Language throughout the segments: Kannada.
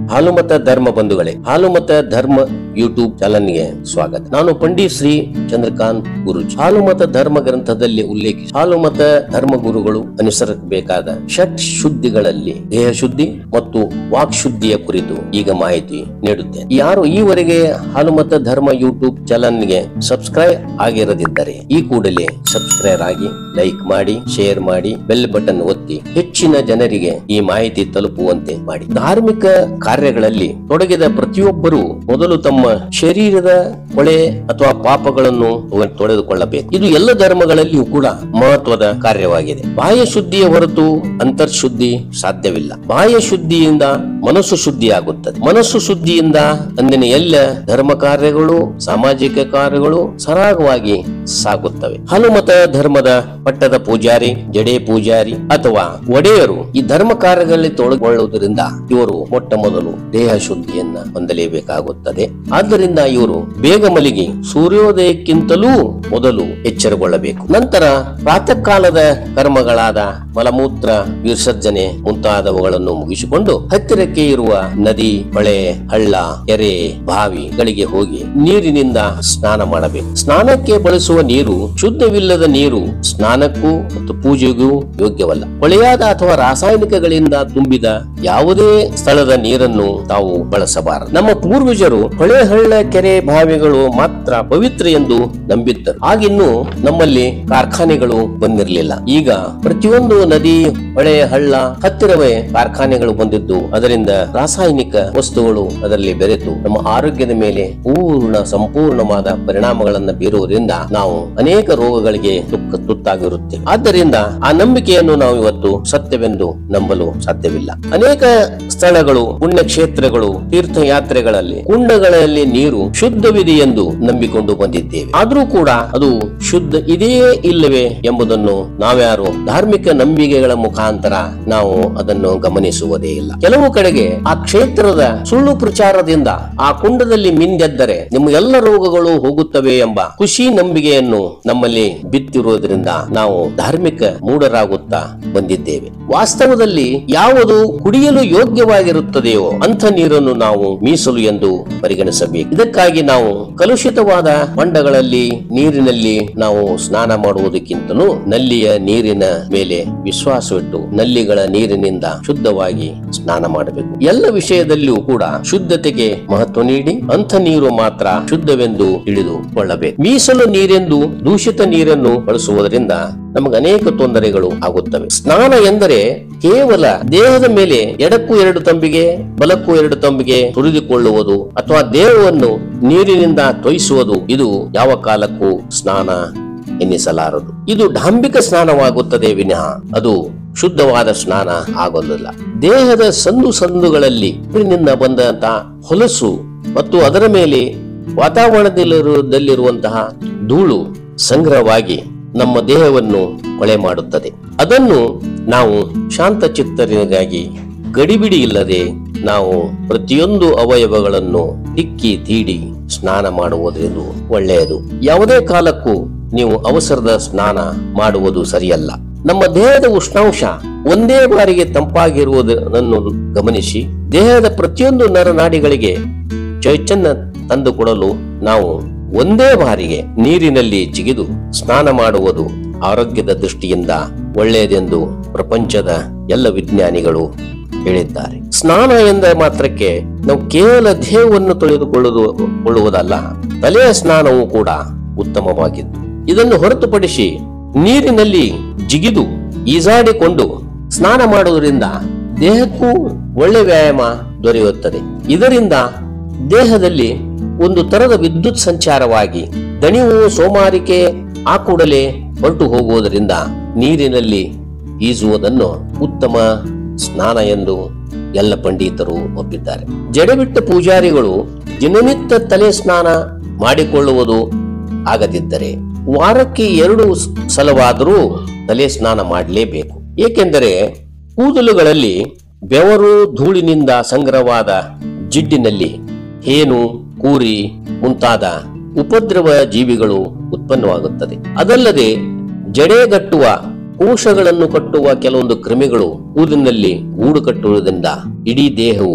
ಹಾಲುಮತ ಧರ್ಮ ಬಂಧುಗಳೇ ಹಾಲುಮತ ಧರ್ಮ ಯೂಟ್ಯೂಬ್ ಚಾನಲ್ಗೆ ಸ್ವಾಗತ ನಾನು ಪಂಡಿತ್ ಶ್ರೀ ಚಂದ್ರಕಾಂತ್ ಗುರುಜಿ ಹಾಲುಮತ ಧರ್ಮ ಗ್ರಂಥದಲ್ಲಿ ಉಲ್ಲೇಖಿಸಿ ಹಾಲುಮತ ಧರ್ಮ ಗುರುಗಳು ಅನುಸರಿಸಬೇಕಾದ ಷಟ್ ಶುದ್ಧಿಗಳಲ್ಲಿ ದೇಹ ಶುದ್ಧಿ ಮತ್ತು ವಾಕ್ ಶುದ್ಧಿಯ ಕುರಿತು ಈಗ ಮಾಹಿತಿ ನೀಡುತ್ತೇನೆ ಯಾರು ಈವರೆಗೆ ಹಾಲುಮತ ಧರ್ಮ ಯೂಟ್ಯೂಬ್ ಚಾನಲ್ಗೆ ಸಬ್ಸ್ಕ್ರೈಬ್ ಆಗಿರದಿದ್ದರೆ ಈ ಕೂಡಲೇ ಸಬ್ಸ್ಕ್ರೈಬ್ ಆಗಿ ಲೈಕ್ ಮಾಡಿ ಶೇರ್ ಮಾಡಿ ಬೆಲ್ ಬಟನ್ ಒತ್ತಿ ಹೆಚ್ಚಿನ ಜನರಿಗೆ ಈ ಮಾಹಿತಿ ತಲುಪುವಂತೆ ಮಾಡಿ ಧಾರ್ಮಿಕ ಕಾರ್ಯಗಳಲ್ಲಿ ತೊಡಗಿದ ಪ್ರತಿಯೊಬ್ಬರು ಮೊದಲು ತಮ್ಮ ಶರೀರದ ಕೊಳೆ ಅಥವಾ ಪಾಪಗಳನ್ನು ತೊಳೆದುಕೊಳ್ಳಬೇಕು ಇದು ಎಲ್ಲ ಧರ್ಮಗಳಲ್ಲಿಯೂ ಕೂಡ ಮಹತ್ವದ ಕಾರ್ಯವಾಗಿದೆ ಬಾಹ್ಯ ಶುದ್ಧಿಯ ಹೊರತು ಅಂತರ್ಶುದ್ಧಿ ಸಾಧ್ಯವಿಲ್ಲ ಬಾಹ್ಯ ಶುದ್ಧಿಯಿಂದ ಮನಸ್ಸು ಶುದ್ಧಿಯಾಗುತ್ತದೆ ಮನಸ್ಸು ಶುದ್ಧಿಯಿಂದ ಅಂದಿನ ಎಲ್ಲ ಧರ್ಮ ಕಾರ್ಯಗಳು ಸಾಮಾಜಿಕ ಕಾರ್ಯಗಳು ಸರಾಗವಾಗಿ ಸಾಗುತ್ತವೆ ಹನುಮತ ಧರ್ಮದ ಪಟ್ಟದ ಪೂಜಾರಿ ಜಡೆ ಪೂಜಾರಿ ಅಥವಾ ಒಡೆಯರು ಈ ಧರ್ಮ ಕಾರ್ಯಗಳಲ್ಲಿ ತೊಡಗಿಕೊಳ್ಳುವುದರಿಂದ ಇವರು ಮೊಟ್ಟ ಮೊದಲು ದೇಹ ಶುದ್ಧಿಯನ್ನ ಹೊಂದಲೇಬೇಕಾಗುತ್ತದೆ ಆದ್ದರಿಂದ ಇವರು ಬೇಗ ಮಲಗಿ ಸೂರ್ಯೋದಯಕ್ಕಿಂತಲೂ ಮೊದಲು ಎಚ್ಚರಗೊಳ್ಳಬೇಕು ನಂತರ ಪ್ರಾತಃ ಕಾಲದ ಕರ್ಮಗಳಾದ ಮಲಮೂತ್ರ ವಿಸರ್ಜನೆ ಮುಂತಾದವುಗಳನ್ನು ಮುಗಿಸಿಕೊಂಡು ಹತ್ತಿರಕ್ಕೆ ಇರುವ ನದಿ ಹೊಳೆ ಹಳ್ಳ ಕೆರೆ ಬಾವಿಗಳಿಗೆ ಹೋಗಿ ನೀರಿನಿಂದ ಸ್ನಾನ ಮಾಡಬೇಕು ಸ್ನಾನಕ್ಕೆ ಬಳಸುವ ನೀರು ಶುದ್ಧವಿಲ್ಲದ ನೀರು ಸ್ನಾನಕ್ಕೂ ಮತ್ತು ಪೂಜೆಗೂ ಯೋಗ್ಯವಲ್ಲ ಹೊಳೆಯಾದ ಅಥವಾ ರಾಸಾಯನಿಕಗಳಿಂದ ತುಂಬಿದ ಯಾವುದೇ ಸ್ಥಳದ ನೀರನ್ನು ತಾವು ಬಳಸಬಾರದು ನಮ್ಮ ಪೂರ್ವಜರು ಹೊಳೆ ಹಳ್ಳ ಕೆರೆ ಬಾವಿಗಳು ಮಾತ್ರ ಪವಿತ್ರ ಎಂದು ನಂಬಿದ್ದರು ಆಗಿನ್ನು ನಮ್ಮಲ್ಲಿ ಕಾರ್ಖಾನೆಗಳು ಬಂದಿರಲಿಲ್ಲ ಈಗ ಪ್ರತಿಯೊಂದು ನದಿ ಹೊಳೆ ಹಳ್ಳ ಹತ್ತಿರವೇ ಕಾರ್ಖಾನೆಗಳು ಬಂದಿದ್ದು ಅದರಿಂದ ರಾಸಾಯನಿಕ ವಸ್ತುಗಳು ಅದರಲ್ಲಿ ಬೆರೆತು ನಮ್ಮ ಆರೋಗ್ಯದ ಮೇಲೆ ಪೂರ್ಣ ಸಂಪೂರ್ಣವಾದ ಪರಿಣಾಮಗಳನ್ನು ಬೀರುವುದರಿಂದ ನಾವು ಅನೇಕ ರೋಗಗಳಿಗೆ ತುಕ್ಕ ತುತ್ತಾಗಿರುತ್ತೇವೆ ಆದ್ದರಿಂದ ಆ ನಂಬಿಕೆಯನ್ನು ನಾವು ಇವತ್ತು ಸತ್ಯವೆಂದು ನಂಬಲು ಸಾಧ್ಯವಿಲ್ಲ ಅನೇಕ ಸ್ಥಳಗಳು ಪುಣ್ಯಕ್ಷೇತ್ರಗಳು ತೀರ್ಥಯಾತ್ರೆಗಳಲ್ಲಿ ಕುಂಡಗಳಲ್ಲಿ ನೀರು ಶುದ್ಧವಿದೆ ಎಂದು ನಂಬಿಕೊಂಡು ಬಂದಿದ್ದೇವೆ ಆದರೂ ಕೂಡ ಅದು ಶುದ್ಧ ಇದೆಯೇ ಇಲ್ಲವೇ ಎಂಬುದನ್ನು ನಾವ್ಯಾರು ಧಾರ್ಮಿಕ ನಂಬಿಕೆಗಳ ಮುಖಾಂತರ ನಾವು ಅದನ್ನು ಗಮನಿಸುವುದೇ ಇಲ್ಲ ಕೆಲವು ಕಡೆಗೆ ಆ ಕ್ಷೇತ್ರದ ಸುಳ್ಳು ಪ್ರಚಾರದಿಂದ ಆ ಕುಂಡದಲ್ಲಿ ಮಿಂದೆದ್ದರೆ ನಿಮ್ಮ ಎಲ್ಲ ರೋಗಗಳು ಹೋಗುತ್ತವೆ ಎಂಬ ಖುಷಿ ನಂಬಿಕೆಯನ್ನು ನಮ್ಮಲ್ಲಿ ಬಿತ್ತಿರುವುದರಿಂದ ನಾವು ಧಾರ್ಮಿಕ ಮೂಢರಾಗುತ್ತಾ ಬಂದಿದ್ದೇವೆ ವಾಸ್ತವದಲ್ಲಿ ಯಾವುದು ಕುಡಿಯಲು ಯೋಗ್ಯವಾಗಿರುತ್ತದೆಯೋ ಅಂಥ ನೀರನ್ನು ನಾವು ಮೀಸಲು ಎಂದು ಪರಿಗಣಿಸಬೇಕು ಇದಕ್ಕಾಗಿ ನಾವು ಕಲುಷಿತವಾದ ಹೊಂಡಗಳಲ್ಲಿ ನೀರಿನಲ್ಲಿ ನಾವು ಸ್ನಾನ ಮಾಡುವುದಕ್ಕಿಂತಲೂ ನಲ್ಲಿಯ ನೀರಿನ ಮೇಲೆ ವಿಶ್ವಾಸವಿಟ್ಟು ನಲ್ಲಿಗಳ ನೀರಿನಿಂದ ಶುದ್ಧವಾಗಿ ಸ್ನಾನ ಮಾಡಬೇಕು ಎಲ್ಲ ವಿಷಯದಲ್ಲಿಯೂ ಕೂಡ ಶುದ್ಧತೆಗೆ ಮಹತ್ವ ನೀಡಿ ಅಂಥ ನೀರು ಮಾತ್ರ ಶುದ್ಧವೆಂದು ತಿಳಿದುಕೊಳ್ಳಬೇಕು ಮೀಸಲು ನೀರೆಂದು ದೂಷಿತ ನೀರನ್ನು ಬಳಸುವುದರಿಂದ ನಮಗೆ ಅನೇಕ ತೊಂದರೆಗಳು ಆಗುತ್ತವೆ ಸ್ನಾನ ಎಂದರೆ ಕೇವಲ ದೇಹದ ಮೇಲೆ ಎಡಕ್ಕೂ ಎರಡು ತಂಬಿಗೆ ಬಲಕ್ಕೂ ಎರಡು ತಂಬಿಗೆ ಸುರಿದುಕೊಳ್ಳುವುದು ಅಥವಾ ದೇಹವನ್ನು ನೀರಿನಿಂದ ತೊಯಿಸುವುದು ಇದು ಯಾವ ಕಾಲಕ್ಕೂ ಸ್ನಾನ ಎನ್ನಿಸಲಾರದು ಇದು ಡಾಂಬಿಕ ಸ್ನಾನವಾಗುತ್ತದೆ ವಿನಃ ಅದು ಶುದ್ಧವಾದ ಸ್ನಾನ ಆಗೋದಿಲ್ಲ ದೇಹದ ಸಂದು ಸಂದುಗಳಲ್ಲಿ ನೀರಿನಿಂದ ಬಂದಂತ ಹೊಲಸು ಮತ್ತು ಅದರ ಮೇಲೆ ವಾತಾವರಣದಲ್ಲಿರುವಂತಹ ಧೂಳು ಸಂಗ್ರಹವಾಗಿ ನಮ್ಮ ದೇಹವನ್ನು ಕೊಳೆ ಮಾಡುತ್ತದೆ ಅದನ್ನು ನಾವು ಶಾಂತ ಚಿತ್ತರಿಗಾಗಿ ಗಡಿಬಿಡಿ ಇಲ್ಲದೆ ನಾವು ಪ್ರತಿಯೊಂದು ಅವಯವಗಳನ್ನು ತಿಕ್ಕಿ ತೀಡಿ ಸ್ನಾನ ಮಾಡುವುದರಿಂದ ಒಳ್ಳೆಯದು ಯಾವುದೇ ಕಾಲಕ್ಕೂ ನೀವು ಅವಸರದ ಸ್ನಾನ ಮಾಡುವುದು ಸರಿಯಲ್ಲ ನಮ್ಮ ದೇಹದ ಉಷ್ಣಾಂಶ ಒಂದೇ ಬಾರಿಗೆ ತಂಪಾಗಿರುವುದನ್ನು ಗಮನಿಸಿ ದೇಹದ ಪ್ರತಿಯೊಂದು ನರನಾಡಿಗಳಿಗೆ ಚೈತನ್ಯ ತಂದುಕೊಡಲು ನಾವು ಒಂದೇ ಬಾರಿಗೆ ನೀರಿನಲ್ಲಿ ಜಿಗಿದು ಸ್ನಾನ ಮಾಡುವುದು ಆರೋಗ್ಯದ ದೃಷ್ಟಿಯಿಂದ ಒಳ್ಳೆಯದೆಂದು ಪ್ರಪಂಚದ ಎಲ್ಲ ವಿಜ್ಞಾನಿಗಳು ಹೇಳಿದ್ದಾರೆ ಸ್ನಾನ ಎಂದ ಮಾತ್ರಕ್ಕೆ ನಾವು ಕೇವಲ ದೇಹವನ್ನು ತೊಳೆದುಕೊಳ್ಳುವುದು ಕೊಳ್ಳುವುದಲ್ಲ ತಲೆಯ ಸ್ನಾನವೂ ಕೂಡ ಉತ್ತಮವಾಗಿದ್ದು ಇದನ್ನು ಹೊರತುಪಡಿಸಿ ನೀರಿನಲ್ಲಿ ಜಿಗಿದು ಈಜಾಡಿಕೊಂಡು ಸ್ನಾನ ಮಾಡುವುದರಿಂದ ದೇಹಕ್ಕೂ ಒಳ್ಳೆ ವ್ಯಾಯಾಮ ದೊರೆಯುತ್ತದೆ ಇದರಿಂದ ದೇಹದಲ್ಲಿ ಒಂದು ತರದ ವಿದ್ಯುತ್ ಸಂಚಾರವಾಗಿ ದಣಿವು ಸೋಮಾರಿಕೆ ಆ ಕೂಡಲೇ ಹೊರಟು ಹೋಗುವುದರಿಂದ ನೀರಿನಲ್ಲಿ ಈಜುವುದನ್ನು ಉತ್ತಮ ಸ್ನಾನ ಎಂದು ಎಲ್ಲ ಪಂಡಿತರು ಒಪ್ಪಿದ್ದಾರೆ ಜಡೆಬಿಟ್ಟ ಪೂಜಾರಿಗಳು ದಿನನಿತ್ಯ ತಲೆ ಸ್ನಾನ ಮಾಡಿಕೊಳ್ಳುವುದು ಆಗದಿದ್ದರೆ ವಾರಕ್ಕೆ ಎರಡು ಸಲವಾದರೂ ತಲೆ ಸ್ನಾನ ಮಾಡಲೇಬೇಕು ಏಕೆಂದರೆ ಕೂದಲುಗಳಲ್ಲಿ ಬೆವರು ಧೂಳಿನಿಂದ ಸಂಗ್ರಹವಾದ ಜಿಡ್ಡಿನಲ್ಲಿ ಹೇನು ಕೂರಿ ಮುಂತಾದ ಉಪದ್ರವ ಜೀವಿಗಳು ಉತ್ಪನ್ನವಾಗುತ್ತದೆ ಅದಲ್ಲದೆ ಜಡೆಗಟ್ಟುವ ಕೋಶಗಳನ್ನು ಕಟ್ಟುವ ಕೆಲವೊಂದು ಕ್ರಿಮಿಗಳು ಕೂದಲಿನಲ್ಲಿ ಗೂಡು ಕಟ್ಟುವುದರಿಂದ ಇಡೀ ದೇಹವು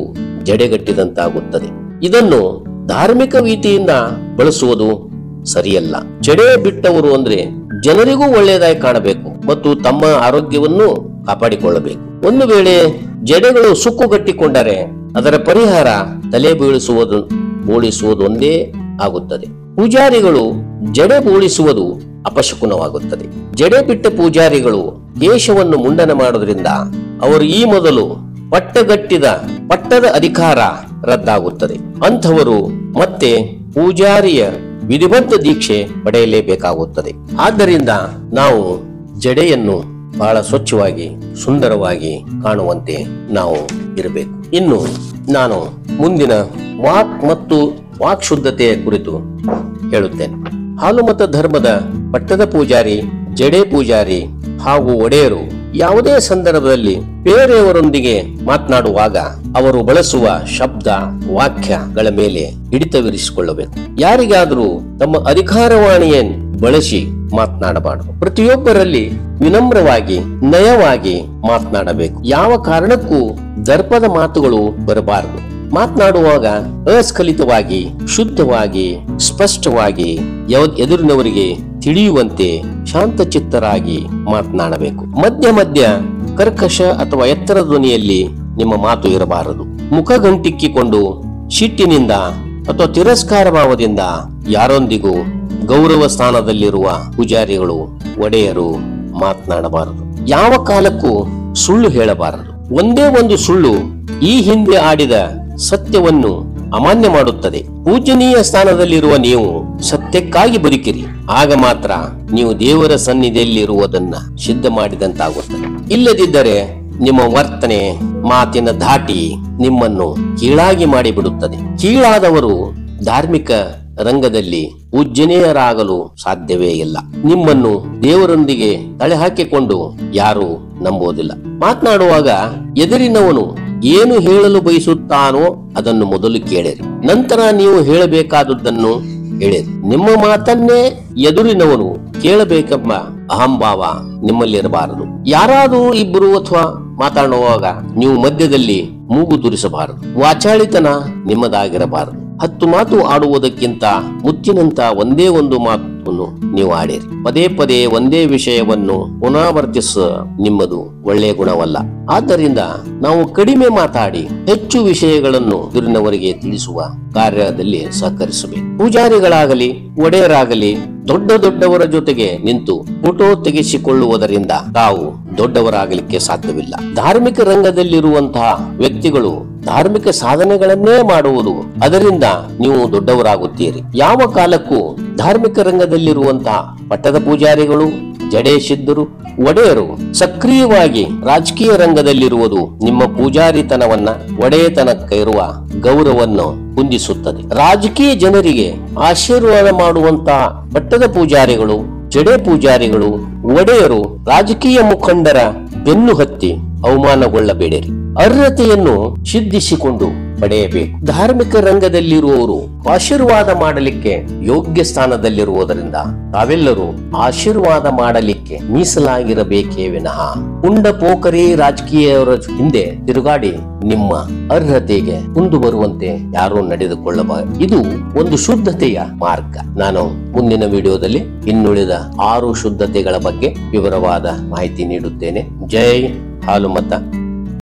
ಜಡೆಗಟ್ಟಿದಂತಾಗುತ್ತದೆ ಇದನ್ನು ಧಾರ್ಮಿಕ ರೀತಿಯಿಂದ ಬಳಸುವುದು ಸರಿಯಲ್ಲ ಜಡೆ ಬಿಟ್ಟವರು ಅಂದ್ರೆ ಜನರಿಗೂ ಒಳ್ಳೆಯದಾಗಿ ಕಾಣಬೇಕು ಮತ್ತು ತಮ್ಮ ಆರೋಗ್ಯವನ್ನು ಕಾಪಾಡಿಕೊಳ್ಳಬೇಕು ಒಂದು ವೇಳೆ ಜಡೆಗಳು ಸುಕ್ಕುಗಟ್ಟಿಕೊಂಡರೆ ಅದರ ಪರಿಹಾರ ತಲೆ ಬೀಳಿಸುವುದು ಬೋಳಿಸುವುದು ಒಂದೇ ಆಗುತ್ತದೆ ಪೂಜಾರಿಗಳು ಜಡೆ ಬೋಳಿಸುವುದು ಅಪಶಕುನವಾಗುತ್ತದೆ ಜಡೆ ಬಿಟ್ಟ ಪೂಜಾರಿಗಳು ಕೇಶವನ್ನು ಮುಂಡನ ಮಾಡುವುದರಿಂದ ಅವರು ಈ ಮೊದಲು ಪಟ್ಟಗಟ್ಟಿದ ಪಟ್ಟದ ಅಧಿಕಾರ ರದ್ದಾಗುತ್ತದೆ ಅಂಥವರು ಮತ್ತೆ ಪೂಜಾರಿಯ ವಿಧಿಬದ್ಧ ದೀಕ್ಷೆ ಪಡೆಯಲೇಬೇಕಾಗುತ್ತದೆ ಆದ್ದರಿಂದ ನಾವು ಜಡೆಯನ್ನು ಬಹಳ ಸ್ವಚ್ಛವಾಗಿ ಸುಂದರವಾಗಿ ಕಾಣುವಂತೆ ನಾವು ಇರಬೇಕು ಇನ್ನು ನಾನು ಮುಂದಿನ ವಾಕ್ ಮತ್ತು ವಾಕ್ ಶುದ್ಧತೆಯ ಕುರಿತು ಹೇಳುತ್ತೇನೆ ಹಾಲುಮತ ಧರ್ಮದ ಪಟ್ಟದ ಪೂಜಾರಿ ಜಡೆ ಪೂಜಾರಿ ಹಾಗೂ ಒಡೆಯರು ಯಾವುದೇ ಸಂದರ್ಭದಲ್ಲಿ ಬೇರೆಯವರೊಂದಿಗೆ ಮಾತನಾಡುವಾಗ ಅವರು ಬಳಸುವ ಶಬ್ದ ವಾಕ್ಯಗಳ ಮೇಲೆ ಹಿಡಿತವಿರಿಸಿಕೊಳ್ಳಬೇಕು ಯಾರಿಗಾದರೂ ತಮ್ಮ ಅಧಿಕಾರವಾಣಿಯನ್ನು ಬಳಸಿ ಮಾತನಾಡಬಾರದು ಪ್ರತಿಯೊಬ್ಬರಲ್ಲಿ ವಿನಮ್ರವಾಗಿ ನಯವಾಗಿ ಮಾತನಾಡಬೇಕು ಯಾವ ಕಾರಣಕ್ಕೂ ದರ್ಪದ ಮಾತುಗಳು ಬರಬಾರದು ಮಾತನಾಡುವಾಗ ಅಸ್ಖಲಿತವಾಗಿ ಶುದ್ಧವಾಗಿ ಸ್ಪಷ್ಟವಾಗಿ ಯಾವ- ಎದುರಿನವರಿಗೆ ತಿಳಿಯುವಂತೆ ಶಾಂತಚಿತ್ತರಾಗಿ ಮಾತನಾಡಬೇಕು ಮಧ್ಯ ಮಧ್ಯ ಕರ್ಕಶ ಅಥವಾ ಎತ್ತರ ಧ್ವನಿಯಲ್ಲಿ ನಿಮ್ಮ ಮಾತು ಇರಬಾರದು ಮುಖಗಂಟಿಕ್ಕಿಕೊಂಡು ಸಿಟ್ಟಿನಿಂದ ಅಥವಾ ತಿರಸ್ಕಾರ ಭಾವದಿಂದ ಯಾರೊಂದಿಗೂ ಗೌರವ ಸ್ಥಾನದಲ್ಲಿರುವ ಪೂಜಾರಿಗಳು ಒಡೆಯರು ಮಾತನಾಡಬಾರದು ಯಾವ ಕಾಲಕ್ಕೂ ಸುಳ್ಳು ಹೇಳಬಾರದು ಒಂದೇ ಒಂದು ಸುಳ್ಳು ಈ ಹಿಂದೆ ಆಡಿದ ಸತ್ಯವನ್ನು ಅಮಾನ್ಯ ಮಾಡುತ್ತದೆ ಪೂಜನೀಯ ಸ್ಥಾನದಲ್ಲಿರುವ ನೀವು ಸತ್ಯಕ್ಕಾಗಿ ಬದುಕಿರಿ ಆಗ ಮಾತ್ರ ನೀವು ದೇವರ ಸನ್ನಿಧಿಯಲ್ಲಿರುವುದನ್ನ ಸಿದ್ಧ ಮಾಡಿದಂತಾಗುತ್ತದೆ ಇಲ್ಲದಿದ್ದರೆ ನಿಮ್ಮ ವರ್ತನೆ ಮಾತಿನ ಧಾಟಿ ನಿಮ್ಮನ್ನು ಕೀಳಾಗಿ ಮಾಡಿಬಿಡುತ್ತದೆ ಕೀಳಾದವರು ಧಾರ್ಮಿಕ ರಂಗದಲ್ಲಿ ಪೂಜ್ಯನೀಯರಾಗಲು ಸಾಧ್ಯವೇ ಇಲ್ಲ ನಿಮ್ಮನ್ನು ದೇವರೊಂದಿಗೆ ತಳೆ ಹಾಕಿಕೊಂಡು ಯಾರು ನಂಬೋದಿಲ್ಲ ಮಾತನಾಡುವಾಗ ಎದುರಿನವನು ಏನು ಹೇಳಲು ಬಯಸುತ್ತಾನೋ ಅದನ್ನು ಮೊದಲು ಕೇಳಿರಿ ನಂತರ ನೀವು ಹೇಳಬೇಕಾದದ್ದನ್ನು ಹೇಳಿರಿ ನಿಮ್ಮ ಮಾತನ್ನೇ ಎದುರಿನವನು ಕೇಳಬೇಕೆಂಬ ಅಹಂಭಾವ ನಿಮ್ಮಲ್ಲಿರಬಾರದು ಯಾರಾದರೂ ಇಬ್ಬರು ಅಥವಾ ಮಾತನಾಡುವಾಗ ನೀವು ಮಧ್ಯದಲ್ಲಿ ಮೂಗು ತುರಿಸಬಾರದು ವಾಚಾಳಿತನ ನಿಮ್ಮದಾಗಿರಬಾರದು ಹತ್ತು ಮಾತು ಆಡುವುದಕ್ಕಿಂತ ಮುತ್ತಿನಂತ ಒಂದೇ ಒಂದು ಮಾತನ್ನು ನೀವು ಆಡಿರಿ ಪದೇ ಪದೇ ಒಂದೇ ವಿಷಯವನ್ನು ಪುನರಾವರ್ತಿಸ ನಿಮ್ಮದು ಒಳ್ಳೆಯ ಗುಣವಲ್ಲ ಆದ್ದರಿಂದ ನಾವು ಕಡಿಮೆ ಮಾತಾಡಿ ಹೆಚ್ಚು ವಿಷಯಗಳನ್ನು ಎದುರಿನವರಿಗೆ ತಿಳಿಸುವ ಕಾರ್ಯದಲ್ಲಿ ಸಹಕರಿಸಬೇಕು ಪೂಜಾರಿಗಳಾಗಲಿ ಒಡೆಯರಾಗಲಿ ದೊಡ್ಡ ದೊಡ್ಡವರ ಜೊತೆಗೆ ನಿಂತು ಫೋಟೋ ತೆಗೆಸಿಕೊಳ್ಳುವುದರಿಂದ ತಾವು ದೊಡ್ಡವರಾಗಲಿಕ್ಕೆ ಸಾಧ್ಯವಿಲ್ಲ ಧಾರ್ಮಿಕ ರಂಗದಲ್ಲಿರುವಂತಹ ವ್ಯಕ್ತಿಗಳು ಧಾರ್ಮಿಕ ಸಾಧನೆಗಳನ್ನೇ ಮಾಡುವುದು ಅದರಿಂದ ನೀವು ದೊಡ್ಡವರಾಗುತ್ತೀರಿ ಯಾವ ಕಾಲಕ್ಕೂ ಧಾರ್ಮಿಕ ರಂಗದಲ್ಲಿರುವಂತಹ ಪಟ್ಟದ ಪೂಜಾರಿಗಳು ಜಡೆ ಸಿದ್ಧರು ಒಡೆಯರು ಸಕ್ರಿಯವಾಗಿ ರಾಜಕೀಯ ರಂಗದಲ್ಲಿರುವುದು ನಿಮ್ಮ ಪೂಜಾರಿತನವನ್ನ ಒಡೆಯತನಕ್ಕೆ ಇರುವ ಗೌರವವನ್ನು ಹೊಂದಿಸುತ್ತದೆ ರಾಜಕೀಯ ಜನರಿಗೆ ಆಶೀರ್ವಾದ ಮಾಡುವಂತಹ ಪಟ್ಟದ ಪೂಜಾರಿಗಳು ಜಡೆ ಪೂಜಾರಿಗಳು ಒಡೆಯರು ರಾಜಕೀಯ ಮುಖಂಡರ ಬೆನ್ನು ಹತ್ತಿ ಅವಮಾನಗೊಳ್ಳಬೇಡಿರಿ ಅರ್ಹತೆಯನ್ನು ಸಿದ್ಧಿಸಿಕೊಂಡು ಪಡೆಯಬೇಕು ಧಾರ್ಮಿಕ ರಂಗದಲ್ಲಿರುವವರು ಆಶೀರ್ವಾದ ಮಾಡಲಿಕ್ಕೆ ಯೋಗ್ಯ ಸ್ಥಾನದಲ್ಲಿರುವುದರಿಂದ ತಾವೆಲ್ಲರೂ ಆಶೀರ್ವಾದ ಮಾಡಲಿಕ್ಕೆ ಮೀಸಲಾಗಿರಬೇಕೇ ವಿನಃ ಪುಂಡ ಪೋಖರಿ ರಾಜಕೀಯವರ ಹಿಂದೆ ತಿರುಗಾಡಿ ನಿಮ್ಮ ಅರ್ಹತೆಗೆ ಮುಂದು ಬರುವಂತೆ ಯಾರೂ ನಡೆದುಕೊಳ್ಳಬಾರದು ಇದು ಒಂದು ಶುದ್ಧತೆಯ ಮಾರ್ಗ ನಾನು ಮುಂದಿನ ವಿಡಿಯೋದಲ್ಲಿ ಇನ್ನುಳಿದ ಆರು ಶುದ್ಧತೆಗಳ ಬಗ್ಗೆ ವಿವರವಾದ ಮಾಹಿತಿ ನೀಡುತ್ತೇನೆ ಜೈ ಹಾಲುಮತ